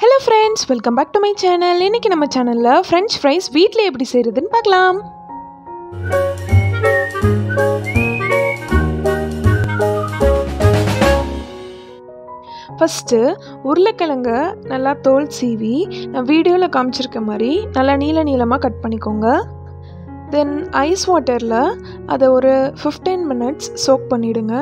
hello friends welcome back to my channel இன்றைக்கி நம்ம சேனலில் ஃப்ரெஞ்ச் ஃப்ரைஸ் வீட்டில் எப்படி செய்கிறதுன்னு பார்க்கலாம் ஃபஸ்ட்டு உருளைக்கிழங்க நல்லா தோல் சீவி நான் வீடியோவில் காமிச்சிருக்க மாதிரி நல்லா நீள நீளமாக கட் பண்ணிக்கோங்க தென் ஐஸ் வாட்டரில் அதை ஒரு ஃபிஃப்டீன் மினிட்ஸ் சோக் பண்ணிவிடுங்க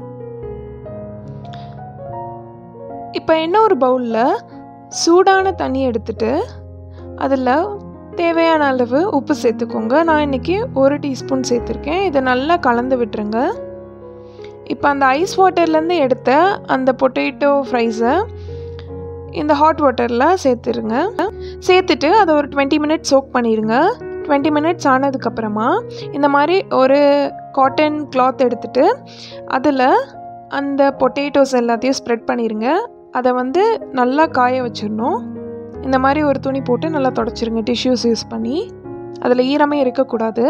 இப்போ என்ன ஒரு பவுலில் சூடான தண்ணி எடுத்துட்டு அதில் தேவையான அளவு உப்பு சேர்த்துக்கோங்க நான் இன்றைக்கி ஒரு டீஸ்பூன் சேர்த்துருக்கேன் இதை நல்லா கலந்து விட்டுருங்க இப்போ அந்த ஐஸ் வாட்டர்லேருந்து எடுத்த அந்த பொட்டேட்டோ ஃப்ரைஸை இந்த ஹாட் வாட்டரில் சேர்த்துருங்க சேர்த்துட்டு அதை ஒரு டுவெண்ட்டி மினிட்ஸ் சோக் பண்ணிடுங்க டுவெண்ட்டி மினிட்ஸ் ஆனதுக்கப்புறமா இந்த மாதிரி ஒரு காட்டன் கிளாத் எடுத்துட்டு அதில் அந்த பொட்டேட்டோஸ் எல்லாத்தையும் ஸ்ப்ரெட் பண்ணிடுங்க அதை வந்து நல்லா காய வச்சிடணும் இந்த மாதிரி ஒரு துணி போட்டு நல்லா தொடச்சிருங்க டிஷ்யூஸ் யூஸ் பண்ணி அதில் ஈரமே இருக்கக்கூடாது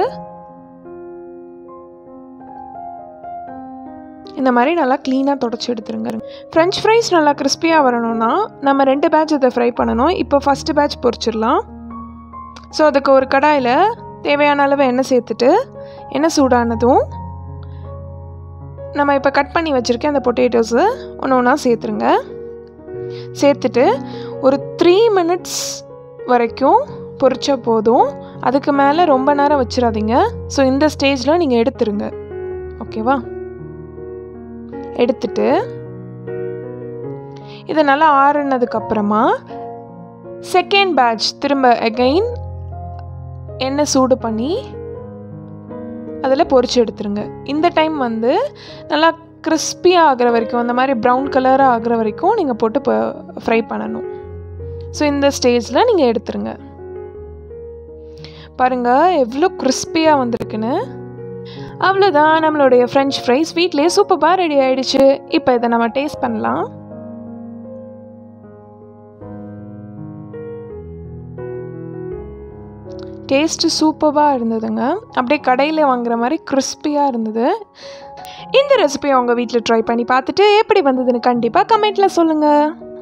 இந்த மாதிரி நல்லா க்ளீனாக தொடச்சி எடுத்துருங்க ஃப்ரெஞ்ச் ஃப்ரைஸ் நல்லா கிறிஸ்பியாக வரணும்னா நம்ம ரெண்டு பேட்ச் அதை ஃப்ரை பண்ணணும் இப்போ ஃபஸ்ட்டு பேட்ச் பொரிச்சிடலாம் ஸோ அதுக்கு ஒரு கடாயில் தேவையான அளவு எண்ணெய் சேர்த்துட்டு எண்ணெய் சூடானதும் நம்ம இப்போ கட் பண்ணி வச்சுருக்க அந்த பொட்டேட்டோஸு ஒன்று ஒன்றா சேர்த்துருங்க சேர்த்துட்டு ஒரு த்ரீ மினிட்ஸ் வரைக்கும் பொரிச்சா போதும் அதுக்கு மேலே ரொம்ப நேரம் வச்சிடாதீங்க ஸோ இந்த ஸ்டேஜில் நீங்கள் எடுத்துருங்க ஓகேவா எடுத்துட்டு இதை நல்லா ஆறுனதுக்கப்புறமா செகண்ட் பேட்ச் திரும்ப அகைன் எண்ணெய் சூடு பண்ணி அதில் பொரிச்சு எடுத்துருங்க இந்த டைம் வந்து நல்லா கிறிஸ்பியாக ஆகிற வரைக்கும் அந்த மாதிரி ப்ரௌன் கலராக ஆகிற வரைக்கும் நீங்கள் போட்டு இப்போ ஃப்ரை பண்ணணும் ஸோ இந்த ஸ்டேஜில் நீங்கள் எடுத்துருங்க பாருங்கள் எவ்வளோ கிறிஸ்பியாக வந்திருக்குன்னு அவ்வளோதான் நம்மளுடைய ஃப்ரெஞ்ச் ஃப்ரைஸ் வீட்லேயே சூப்பராக ரெடி ஆகிடுச்சு இப்போ இதை நம்ம டேஸ்ட் பண்ணலாம் டேஸ்ட்டு சூப்பராக இருந்ததுங்க அப்படியே கடையில் வாங்குற மாதிரி கிறிஸ்பியாக இருந்தது இந்த ரெசிபியை உங்கள் வீட்டில் ட்ரை பண்ணி பார்த்துட்டு எப்படி வந்ததுன்னு கண்டிப்பாக கமெண்ட்டில் சொல்லுங்கள்